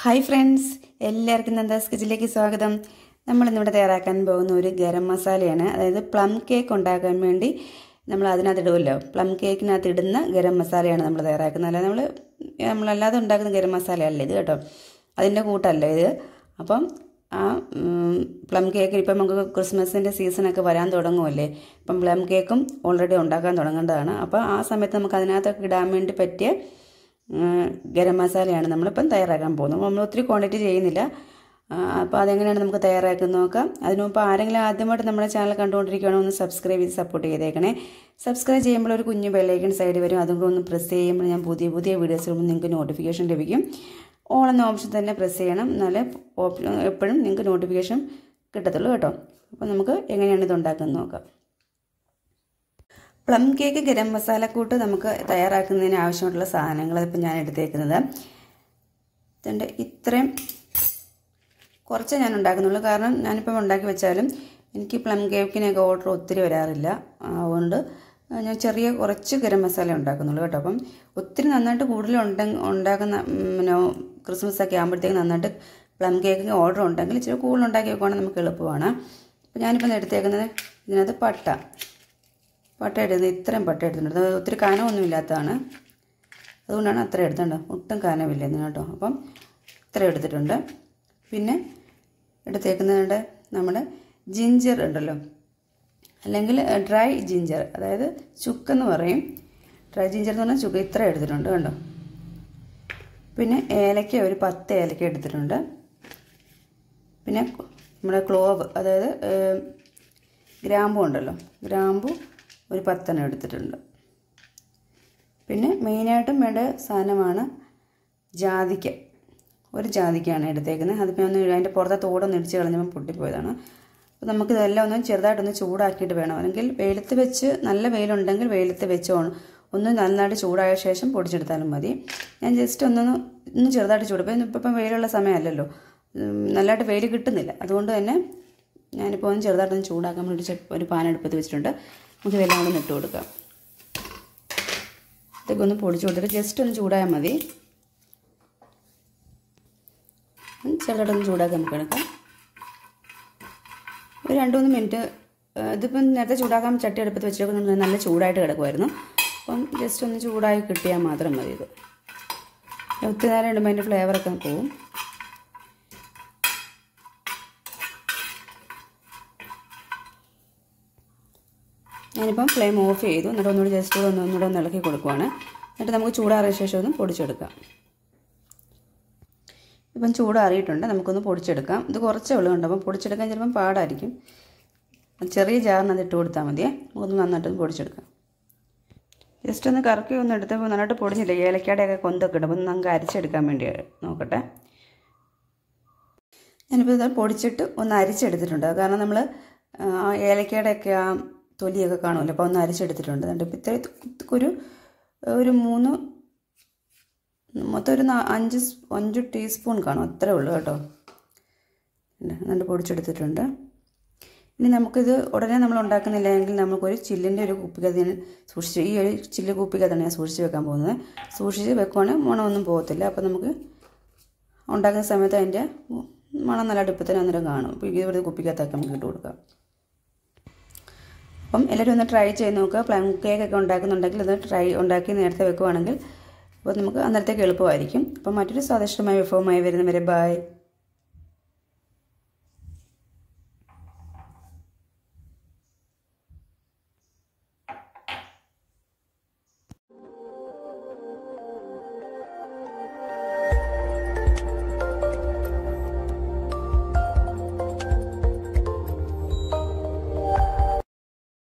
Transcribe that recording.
hi friends എല്ലാവർക്കും നന്ദാസ് കിച്ചണിലേക്ക് സ്വാഗതം നമ്മൾ ഇന്നിവിടെ തയ്യാറാക്കാൻ പോകുന്ന ഒരു ഗരം മസാലയാണ് അതായത് പ്ലം കേക്ക് ഉണ്ടാക്കാൻ വേണ്ടി നമ്മൾ അതിനകത്ത് ഇടുമല്ലോ പ്ലം കേക്കിനകത്ത് ഇടുന്ന ഗരം മസാലയാണ് നമ്മൾ തയ്യാറാക്കുന്നത് അല്ലാതെ നമ്മൾ നമ്മളല്ലാതെ ഉണ്ടാക്കുന്ന ഗരം മസാല അല്ല ഇത് കേട്ടോ അതിൻ്റെ കൂട്ടല്ല ഇത് അപ്പം ആ പ്ലം കേക്ക് ഇപ്പം നമുക്ക് ക്രിസ്മസിൻ്റെ സീസണൊക്കെ വരാൻ തുടങ്ങുമല്ലേ അപ്പം പ്ലം കേക്കും ഓൾറെഡി ഉണ്ടാക്കാൻ തുടങ്ങേണ്ടതാണ് അപ്പോൾ ആ സമയത്ത് നമുക്ക് അതിനകത്തൊക്കെ ഇടാൻ വേണ്ടി പറ്റിയ ഗരം മസാലയാണ് നമ്മളിപ്പം തയ്യാറാക്കാൻ പോകുന്നത് നമ്മൾ ഒത്തിരി ക്വാണ്ടിറ്റി ചെയ്യുന്നില്ല അപ്പോൾ അതെങ്ങനെയാണ് നമുക്ക് തയ്യാറാക്കുന്നത് നോക്കാം അതിന് മുമ്പ് ആരെങ്കിലും ആദ്യമായിട്ട് നമ്മുടെ ചാനൽ കണ്ടുകൊണ്ടിരിക്കുകയാണോ ഒന്ന് സബ്സ്ക്രൈബ് ചെയ്ത് സപ്പോർട്ട് ചെയ്തേക്കണേ സബ്സ്ക്രൈബ് ചെയ്യുമ്പോൾ ഒരു കുഞ്ഞു ബെല്ലൈക്കൺ സൈഡ് വരും അതും കൂടെ ഒന്ന് പ്രസ് ചെയ്യുമ്പോൾ ഞാൻ പുതിയ പുതിയ വീഡിയോസ് ഇടുമ്പോൾ നിങ്ങൾക്ക് നോട്ടിഫിക്കേഷൻ ലഭിക്കും ഓൾ എന്ന ഓപ്ഷൻ തന്നെ പ്രസ് ചെയ്യണം എന്നാലേ എപ്പോഴും നിങ്ങൾക്ക് നോട്ടിഫിക്കേഷൻ കിട്ടത്തുള്ളൂ കേട്ടോ അപ്പോൾ നമുക്ക് എങ്ങനെയാണ് ഇത് ഉണ്ടാക്കുന്നത് നോക്കാം പ്ലം കേക്ക് ഗരം മസാലക്കൂട്ട് നമുക്ക് തയ്യാറാക്കുന്നതിന് ആവശ്യമായിട്ടുള്ള സാധനങ്ങൾ ഇപ്പം ഞാൻ എടുത്തേക്കുന്നത് ഇതുണ്ട് ഇത്രയും കുറച്ചേ ഞാൻ ഉണ്ടാക്കുന്നുള്ളൂ കാരണം ഞാനിപ്പം ഉണ്ടാക്കി വെച്ചാലും എനിക്ക് പ്ലം കേക്കിനൊക്കെ ഓർഡർ ഒത്തിരി വരാറില്ല അതുകൊണ്ട് ഞാൻ ചെറിയ കുറച്ച് ഗരം മസാല ഉണ്ടാക്കുന്നുള്ളൂ കേട്ടോ അപ്പം ഒത്തിരി നന്നായിട്ട് കൂടുതൽ ഉണ്ട ഉണ്ടാക്കുന്ന പിന്നെ ക്രിസ്മസ് ഒക്കെ ആകുമ്പോഴത്തേക്ക് നന്നായിട്ട് പ്ലം കേക്കിന് ഓർഡർ ഉണ്ടെങ്കിൽ ഇച്ചിരി കൂടുതൽ ഉണ്ടാക്കി വെക്കുവാണെങ്കിൽ നമുക്ക് എളുപ്പമാണ് അപ്പോൾ ഞാനിപ്പം എടുത്തേക്കുന്നത് ഇതിനകത്ത് പട്ട പട്ട എടുക്കുന്നത് ഇത്രയും പട്ട എടുത്തിട്ടുണ്ട് ഒത്തിരി കനമൊന്നും ഇല്ലാത്തതാണ് അതുകൊണ്ടാണ് അത്ര എടുത്തിട്ടുണ്ട് ഒട്ടും കനമില്ല ഇതിന് കേട്ടോ അപ്പം ഇത്ര എടുത്തിട്ടുണ്ട് പിന്നെ എടുത്തേക്കുന്നുണ്ട് നമ്മുടെ ജിഞ്ചർ ഉണ്ടല്ലോ അല്ലെങ്കിൽ ഡ്രൈ ജിഞ്ചർ അതായത് ചുക്കെന്ന് പറയും ഡ്രൈ ജിഞ്ചർ എന്ന് പറഞ്ഞാൽ ചുക്ക് ഇത്ര എടുത്തിട്ടുണ്ട് കണ്ടോ പിന്നെ ഏലക്ക ഒരു പത്ത് ഏലക്ക എടുത്തിട്ടുണ്ട് പിന്നെ നമ്മുടെ ക്ലോവ് അതായത് ഗ്രാമ്പു ഉണ്ടല്ലോ ഗ്രാമ്പു ഒരു പത്തെണ്ണം എടുത്തിട്ടുണ്ട് പിന്നെ മെയിനായിട്ടും വേണ്ട സാധനമാണ് ജാതിക്ക ഒരു ജാതിക്കയാണ് എടുത്തേക്കുന്നത് അതിപ്പോൾ ഒന്ന് അതിൻ്റെ പുറത്തെ തോടൊന്ന് ഇടിച്ച് കളഞ്ഞപ്പോൾ പൊട്ടിപ്പോയതാണ് അപ്പോൾ നമുക്കിതെല്ലാം ഒന്ന് ചെറുതായിട്ടൊന്ന് ചൂടാക്കിയിട്ട് വേണം അല്ലെങ്കിൽ വെയിലത്ത് വെച്ച് നല്ല വെയിലുണ്ടെങ്കിൽ വെയിലത്ത് വെച്ച് ഒന്ന് നന്നായിട്ട് ചൂടായ ശേഷം പൊടിച്ചെടുത്താലും മതി ഞാൻ ജസ്റ്റ് ഒന്നൊന്ന് ഒന്ന് ചെറുതായിട്ട് ചൂടിപ്പോൾ ഇപ്പം വെയിലുള്ള സമയമല്ലല്ലോ നല്ലതായിട്ട് വെയിൽ കിട്ടുന്നില്ല അതുകൊണ്ട് തന്നെ ഞാനിപ്പോൾ ഒന്ന് ചെറുതായിട്ടൊന്ന് ചൂടാക്കാൻ വേണ്ടി ഒരു പാനെടുപ്പത്ത് വെച്ചിട്ടുണ്ട് നമുക്ക് ഇതെല്ലാം കൂടെ ഇട്ട് കൊടുക്കാം ഇതൊക്കെ ഒന്ന് പൊടിച്ച് കൊടുത്തിട്ട് ജസ്റ്റ് ഒന്ന് ചൂടായാൽ മതി ചെറുതായിട്ടൊന്ന് ചൂടാക്കി നമുക്ക് എടുക്കാം ഒരു രണ്ട് മൂന്ന് മിനിറ്റ് ഇതിപ്പം നേരത്തെ ചൂടാക്കാൻ ചട്ടി അടുപ്പത്ത് വെച്ചേക്കുന്നത് നല്ല ചൂടായിട്ട് കിടക്കുമായിരുന്നു അപ്പം ജസ്റ്റ് ഒന്ന് ചൂടായി കിട്ടിയാൽ മാത്രം മതി ഇത് ഒത്തിരി നേരം ഇടുമ്പോൾ അതിൻ്റെ ഫ്ലേവറൊക്കെ പോവും ഞാനിപ്പം ഫ്ലെയിം ഓഫ് ചെയ്തു എന്നിട്ട് ഒന്നുകൂടി ജസ്റ്റ് കൂടെ ഒന്ന് ഒന്നുകൂടെ ഒന്ന് ഇളക്കി കൊടുക്കുവാണ് എന്നിട്ട് നമുക്ക് ചൂടാറിയ ശേഷം ഒന്ന് പൊടിച്ചെടുക്കാം ഇപ്പം ചൂടാറിയിട്ടുണ്ട് നമുക്കൊന്ന് പൊടിച്ചെടുക്കാം ഇത് കുറച്ചേ ഉള്ളൂ കണ്ടോ അപ്പം പൊടിച്ചെടുക്കാൻ ചിലപ്പം പാടായിരിക്കും ചെറിയ ജാറിനത് ഇട്ട് കൊടുത്താൽ മതിയേ നമുക്കൊന്ന് നന്നായിട്ട് പൊടിച്ചെടുക്കാം ജസ്റ്റ് ഒന്ന് കറക്കി ഒന്ന് എടുത്തപ്പോൾ നന്നായിട്ട് പൊടിഞ്ഞില്ല ഏലക്കയുടെയൊക്കെ കൊന്തൊക്കെ ഇടും അപ്പം നമുക്ക് അരിച്ചെടുക്കാൻ വേണ്ടി നോക്കട്ടെ ഞാനിപ്പോൾ ഇത് പൊടിച്ചിട്ട് ഒന്ന് അരിച്ചെടുത്തിട്ടുണ്ട് കാരണം നമ്മൾ ഏലക്കയുടെയൊക്കെ ആ തൊലിയൊക്കെ കാണുമല്ലോ അപ്പോൾ ഒന്ന് അരിച്ചെടുത്തിട്ടുണ്ട് എന്നിട്ട് ഇപ്പോൾ ഇത്ര ഒരു ഒരു മൂന്ന് മൊത്തം ഒരു അഞ്ച് അഞ്ച് ടീസ്പൂൺ കാണും അത്രേ ഉള്ളൂ കേട്ടോ എന്നിട്ട് പൊടിച്ചെടുത്തിട്ടുണ്ട് ഇനി നമുക്കിത് ഉടനെ നമ്മൾ ഉണ്ടാക്കുന്നില്ല എങ്കിൽ നമുക്കൊരു ചില്ലിൻ്റെ ഒരു കുപ്പിക്കകത്ത് സൂക്ഷിച്ച് ഈ ഒരു ചില്ല് കുപ്പിക്കകത്താണ് ഞാൻ സൂക്ഷിച്ച് വെക്കാൻ പോകുന്നത് സൂക്ഷിച്ച് വെക്കുവാണെങ്കിൽ മണമൊന്നും പോകത്തില്ല അപ്പോൾ നമുക്ക് ഉണ്ടാക്കുന്ന സമയത്ത് അതിൻ്റെ മണം നല്ല അടുപ്പത്തിന് അന്നേരം കാണും അപ്പോൾ ഇവിടെ കുപ്പിക്കകത്തൊക്കെ നമുക്ക് ഇട്ട് കൊടുക്കാം അപ്പം എല്ലാവരും ഒന്ന് ട്രൈ ചെയ്ത് നോക്കുക പ്ലം കേക്കൊക്കെ ഉണ്ടാക്കുന്നുണ്ടെങ്കിൽ ഇത് ട്രൈ ഉണ്ടാക്കി നേരത്തെ വെക്കുവാണെങ്കിൽ അപ്പോൾ നമുക്ക് അന്നേരത്തേക്ക് എളുപ്പമായിരിക്കും അപ്പം മറ്റൊരു സ്വാദിഷ്ടമായ വിഭവമായി വരുന്നവരെ ബായ്